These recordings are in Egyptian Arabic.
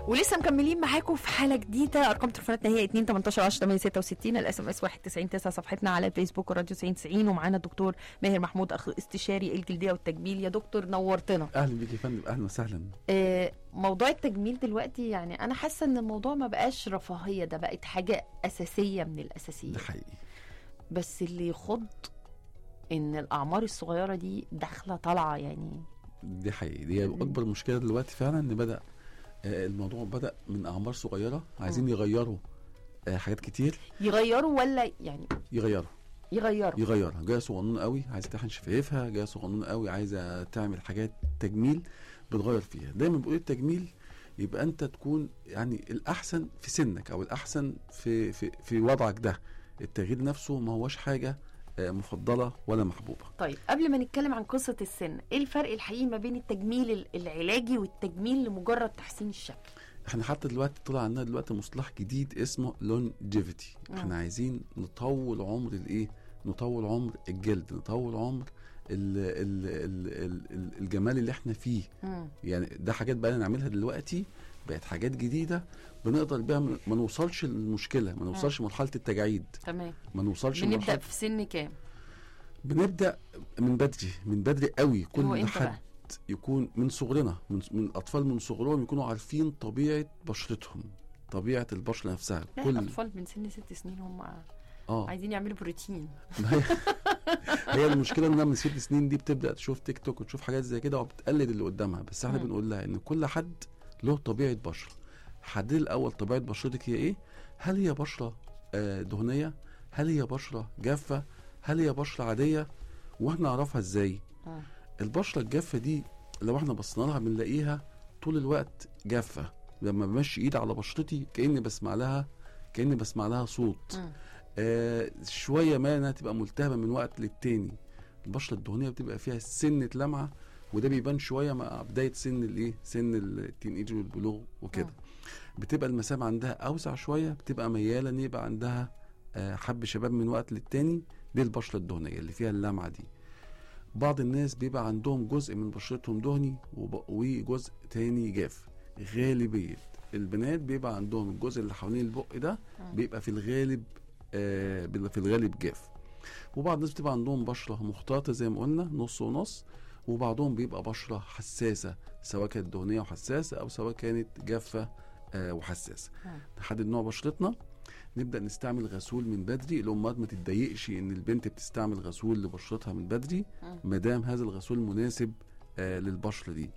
ولسه مكملين معاكم في حاله جديده ارقام تليفوناتنا هي 2 18 10 866 الاس ام اس 91 9 صفحتنا على الفيسبوك وراديو 90 90 ومعانا الدكتور ماهر محمود اخ استشاري الجلديه والتجميل يا دكتور نورتنا اهلا بيك يا فندم اهلا وسهلا آه، موضوع التجميل دلوقتي يعني انا حاسه ان الموضوع ما بقاش رفاهيه ده بقت حاجه اساسيه من الاساسيات ده حقيقي بس اللي يخض ان الاعمار الصغيره دي داخله طالعه يعني دي حقيقي دي اكبر مشكله دلوقتي فعلا ان بدا آه، الموضوع بدا من اعمار صغيره عايزين مم. يغيروا آه، حاجات كتير يغيروا ولا يعني يغيروا يغيروا يغيرها جايه صغنونه قوي عايزه تحن شفايفها جايه صغنونه قوي عايزه تعمل حاجات تجميل بتغير فيها دايما بقول التجميل يبقى انت تكون يعني الاحسن في سنك او الاحسن في في في وضعك ده التغيير نفسه ما هوش حاجه آه، مفضله ولا محبوبه طيب قبل ما نتكلم عن قصه السن ايه الفرق الحقيقي ما بين التجميل ال- العلاجي والتجميل لمجرد تحسين الشكل احنا حتى دلوقتي طلع عندنا دلوقتي مصطلح جديد اسمه لونجيفيتي مم. احنا عايزين نطول عمر الايه نطول عمر الجلد نطول عمر ال ال ال ال ال الجمال اللي احنا فيه مم. يعني ده حاجات بقى نعملها دلوقتي بقت حاجات جديده بنقدر بيها ما ما نوصلش للمشكله ما نوصلش لمرحله التجاعيد تمام ما نوصلش بنبدا لمرحله في سن كام بنبدا من بدري من بدري قوي هو كل امتى حد بقى يكون من صغرنا من من الاطفال من صغرهم يكونوا عارفين طبيعه بشرتهم طبيعه البشره نفسها لا كل الاطفال من سن ست سنين هم اه عايزين يعملوا بروتين ما هي هي المشكله انها من ست سنين دي بتبدا تشوف تيك توك وتشوف حاجات زي كده وبتقلد اللي قدامها بس احنا مم. بنقول لها ان كل حد له طبيعه بشره حددي الاول طبيعه بشرتك هي ايه هل هي بشره آه، دهنيه هل هي بشره جافه هل هي بشره عاديه واحنا نعرفها ازاي مم. البشره الجافه دي لو احنا بصينا لها بنلاقيها طول الوقت جافه لما بمشي ايدي على بشرتي كاني بسمع لها كاني بسمع لها صوت مم. آه شويه ما انها تبقى ملتهبه من وقت للتاني البشره الدهنيه بتبقى فيها سنه لمعه وده بيبان شويه مع بدايه سن الايه سن التين ايج والبلوغ وكده بتبقى المسام عندها اوسع شويه بتبقى مياله ان يبقى عندها آه حب شباب من وقت للتاني دي البشره الدهنيه اللي فيها اللمعه دي بعض الناس بيبقى عندهم جزء من بشرتهم دهني وب- وجزء تاني جاف غالبيه البنات بيبقى عندهم الجزء اللي حوالين البق ده مم. بيبقى في الغالب آه بال- في الغالب جاف وبعض الناس بتبقى عندهم بشره مختلطه زي ما قلنا نص ونص وبعضهم بيبقى بشره حساسه سواء كانت دهنيه وحساسه او سواء كانت جافه آه وحساسه مم. نحدد نوع بشرتنا نبدا نستعمل غسول من بدري الامهات ما تتضايقش ان البنت بتستعمل غسول لبشرتها من بدري مم. ما دام هذا الغسول مناسب آه للبشره دي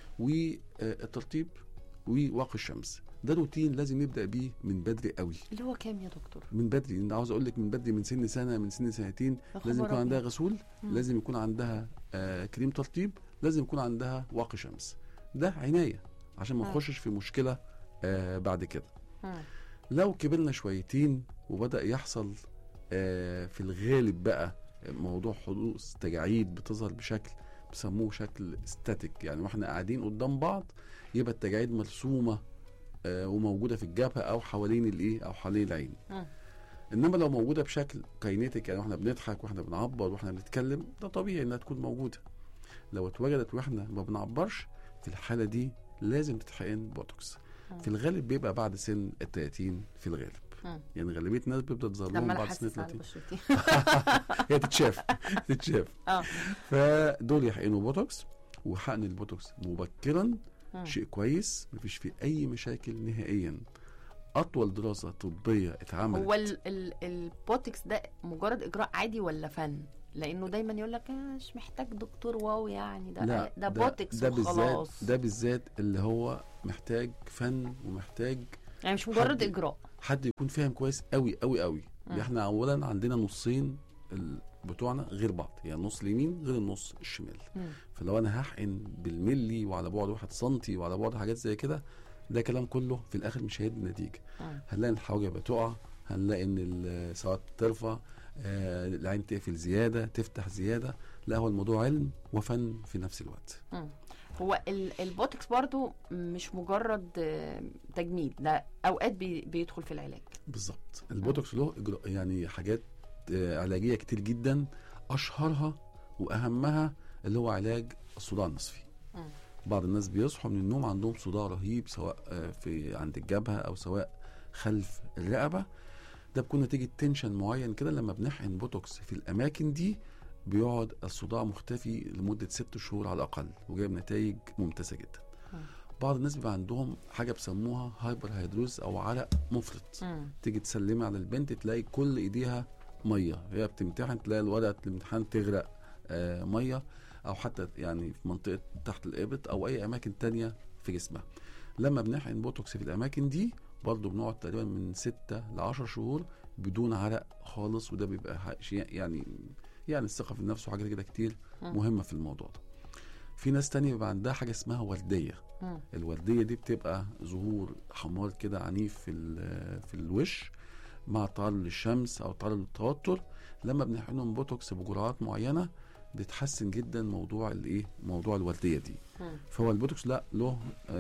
والترطيب وواقي الشمس ده روتين لازم نبدا بيه من بدري قوي اللي هو كام يا دكتور من بدري انا عاوز اقول لك من بدري من سن سنه من سن سنتين يا لازم خبر يكون عندها أبيض. غسول مم. لازم يكون عندها آه كريم ترطيب لازم يكون عندها واقي شمس ده عنايه عشان ما مم. نخشش في مشكله آه بعد كده مم. لو كبرنا شويتين وبدا يحصل آه في الغالب بقى موضوع حدوث تجاعيد بتظهر بشكل بيسموه شكل استاتيك يعني واحنا قاعدين قدام بعض يبقى التجاعيد مرسومه آه وموجوده في الجبهه او حوالين الايه او حوالين العين مم. انما لو موجوده بشكل كاينيتيك يعني واحنا بنضحك واحنا بنعبر واحنا بنتكلم ده طبيعي انها تكون موجوده لو اتوجدت واحنا ما بنعبرش في الحاله دي لازم تتحقن بوتوكس مم. في الغالب بيبقى بعد سن ال 30 في الغالب مم. يعني غالبيه الناس بتبدا تظهر لهم لما انا بعد سن حاسس على 30 بشرتي هي تتشاف تتشاف اه فدول يحقنوا بوتوكس وحقن البوتوكس مبكرا مم. شيء كويس مفيش فيه اي مشاكل نهائيا اطول دراسه طبيه اتعملت هو ال ال البوتكس ده مجرد اجراء عادي ولا فن لانه دايما يقول لك آه، مش محتاج دكتور واو يعني ده لا ده بوتكس ده بالذات وخلاص ده بالذات اللي هو محتاج فن ومحتاج يعني مش مجرد حد- اجراء حد يكون فاهم كويس قوي قوي قوي مم. احنا اولا عندنا نصين ال- بتوعنا غير بعض يعني النص اليمين غير النص الشمال مم. فلو انا هحقن بالملي وعلى بعد واحد سنتي وعلى بعد حاجات زي كده ده كلام كله في الاخر مش هيدي نتيجه مم. هنلاقي الحواجب بتقع هنلاقي ان ال- سواء ترفع آه العين تقفل زياده تفتح زياده لا هو الموضوع علم وفن في نفس الوقت مم. هو ال البوتكس برضو مش مجرد آه، تجميل ده اوقات بي بيدخل في العلاج بالظبط البوتوكس له إجراء- يعني حاجات آه، علاجيه كتير جدا اشهرها واهمها اللي هو علاج الصداع النصفي مم. بعض الناس بيصحوا من النوم عندهم صداع رهيب سواء آه، في عند الجبهه او سواء خلف الرقبه ده بيكون نتيجه تنشن معين كده لما بنحقن بوتوكس في الاماكن دي بيقعد الصداع مختفي لمده ست شهور على الاقل وجايب نتائج ممتازه جدا مم. بعض الناس بيبقى عندهم حاجه بيسموها هايبر هيدروز او عرق مفرط مم. تيجي تسلمي على البنت تلاقي كل ايديها ميه هي بتمتحن تلاقي الورقه الامتحان تغرق آه ميه او حتى يعني في منطقه تحت الابط او اي اماكن تانية في جسمها لما بنحقن بوتوكس في الاماكن دي برضه بنقعد تقريبا من 6 ل 10 شهور بدون عرق خالص وده بيبقى ح- شيء يعني يعني الثقه في النفس وحاجات كده كتير مم. مهمه في الموضوع ده في ناس تانية بيبقى عندها حاجه اسمها ورديه مم. الورديه دي بتبقى ظهور حمار كده عنيف في ال- في الوش مع تعرض للشمس او تعرض للتوتر لما بنحقنهم بوتوكس بجرعات معينه بتحسن جدا موضوع الايه موضوع الورديه دي مم. فهو البوتوكس لا له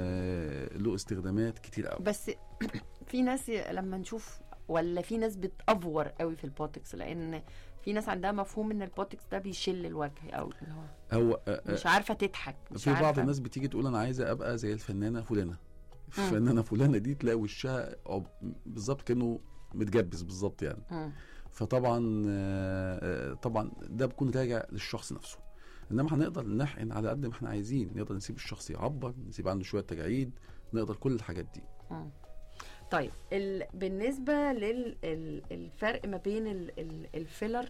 آه له استخدامات كتير قوي بس في ناس ي- لما نشوف ولا في ناس بتأفور قوي في البوتكس لان في ناس عندها مفهوم ان البوتكس ده بيشل الوجه او اللي هو هو آه آه مش عارفه تضحك مش في بعض عارفة. الناس بتيجي تقول انا عايزه ابقى زي الفنانه فلانه مم. الفنانه فلانه دي تلاقي وشها عب- بالظبط كانه متجبس بالظبط يعني مم. فطبعا آه، آه، طبعا ده بيكون راجع للشخص نفسه انما هنقدر نحقن على قد ما احنا عايزين نقدر نسيب الشخص يعبر نسيب عنده شويه تجاعيد نقدر كل الحاجات دي مم. طيب ال... بالنسبه للفرق ما بين ال... ال... الفيلر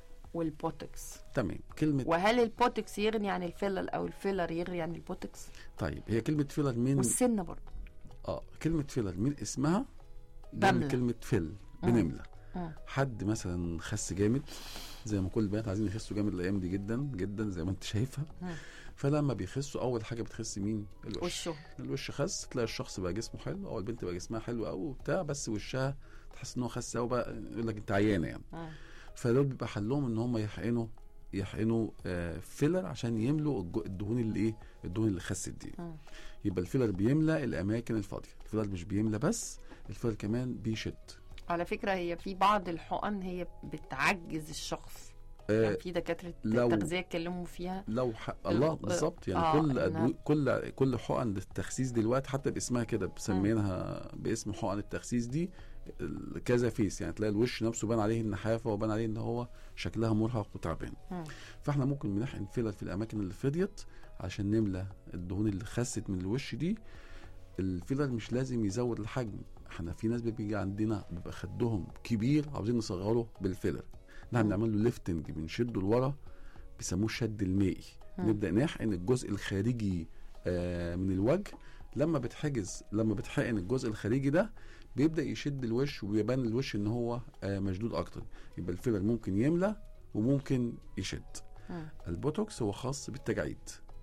والبوتكس تمام كلمه وهل البوتكس يغني عن الفيلر او الفيلر يغني عن البوتكس طيب هي كلمه فيلر من والسن برضه اه كلمه فيلر من اسمها جايه من بملى. كلمه فيل مم. بنملى مم. حد مثلا خس جامد زي ما كل البنات عايزين يخسوا جامد الايام دي جدا جدا زي ما انت شايفه مم. فلما بيخسوا اول حاجه بتخس مين الوش وشه الوش خس تلاقي الشخص بقى جسمه حلو او البنت بقى جسمها حلو قوي وبتاع بس وشها تحس ان هو خس قوي بقى يقول لك انت عيانه يعني مم. فدول بيبقى حلهم ان هم يحقنوا يحقنوا آه فيلر عشان يملوا الج- الدهون اللي ايه الدهون اللي خست دي مم. يبقى الفيلر بيملى الاماكن الفاضيه الفيلر مش بيملى بس الفيلر كمان بيشد على فكره هي في بعض الحقن هي بتعجز الشخص آه يعني في دكاتره لو- التغذيه اتكلموا فيها لو ح... الله ال- بالظبط يعني آه، كل إنها- أدوية كل كل حقن التخسيس دلوقتي حتى باسمها كده مسمينها باسم حقن التخسيس دي ال- كذا فيس يعني تلاقي الوش نفسه بان عليه النحافه وبان عليه ان هو شكلها مرهق وتعبان مم. فاحنا ممكن بنحقن فيلر في الاماكن اللي فضيت عشان نملى الدهون اللي خست من الوش دي الفيلر مش لازم يزود الحجم احنا في ناس بيجي عندنا بيبقى خدهم كبير عاوزين نصغره بالفيلر ده مم. بنعمل له ليفتنج بنشده لورا بيسموه الشد المائي مم. نبدا نحقن الجزء الخارجي آه، من الوجه لما بتحجز لما بتحقن الجزء الخارجي ده بيبدا يشد الوش وبيبان الوش ان هو آه، مشدود اكتر يبقى الفيلر ممكن يملى وممكن يشد مم. البوتوكس هو خاص بالتجاعيد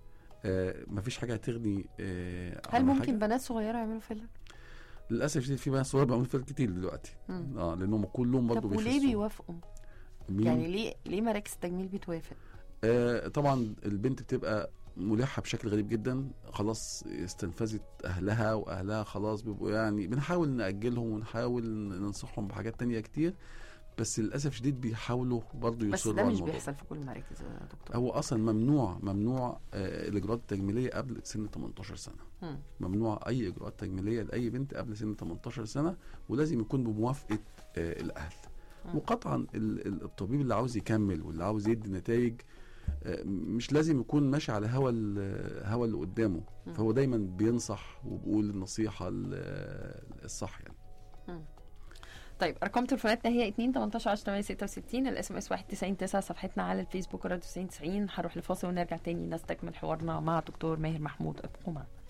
آه مفيش حاجه هتغني آه هل عن ممكن حاجة. بنات صغيره يعملوا فيلر؟ للاسف الشديد في بنات صغيره بيعملوا فيلر كتير دلوقتي مم. اه لانهم كلهم برضه طب وليه بيخسوا بيوافقوا؟ مين؟ يعني ليه ليه مراكز التجميل بتوافق؟ آه طبعا البنت بتبقى ملحه بشكل غريب جدا خلاص استنفذت اهلها واهلها خلاص بيبقوا يعني بنحاول ناجلهم ونحاول ننصحهم بحاجات تانية كتير بس للاسف شديد بيحاولوا برضه بس يصروا ده على مش الموضوع بيحصل في كل المراكز يا دكتور هو اصلا ممنوع ممنوع آه الاجراءات التجميليه قبل سن 18 سنه مم. ممنوع اي اجراءات تجميليه لاي بنت قبل سن 18 سنه ولازم يكون بموافقه آه الاهل مم. وقطعا ال- ال- الطبيب اللي عاوز يكمل واللي عاوز يدي نتائج آه، مش لازم يكون ماشي على هوا ال- هوا اللي قدامه مم. فهو دايما بينصح وبيقول النصيحه ال- الصح يعني طيب ارقام تليفوناتنا هي 2 18 10 866 الاس ام اس 1999 صفحتنا على الفيسبوك راديو 90 هنروح لفاصل ونرجع تاني نستكمل حوارنا مع دكتور ماهر محمود ابقوا معنا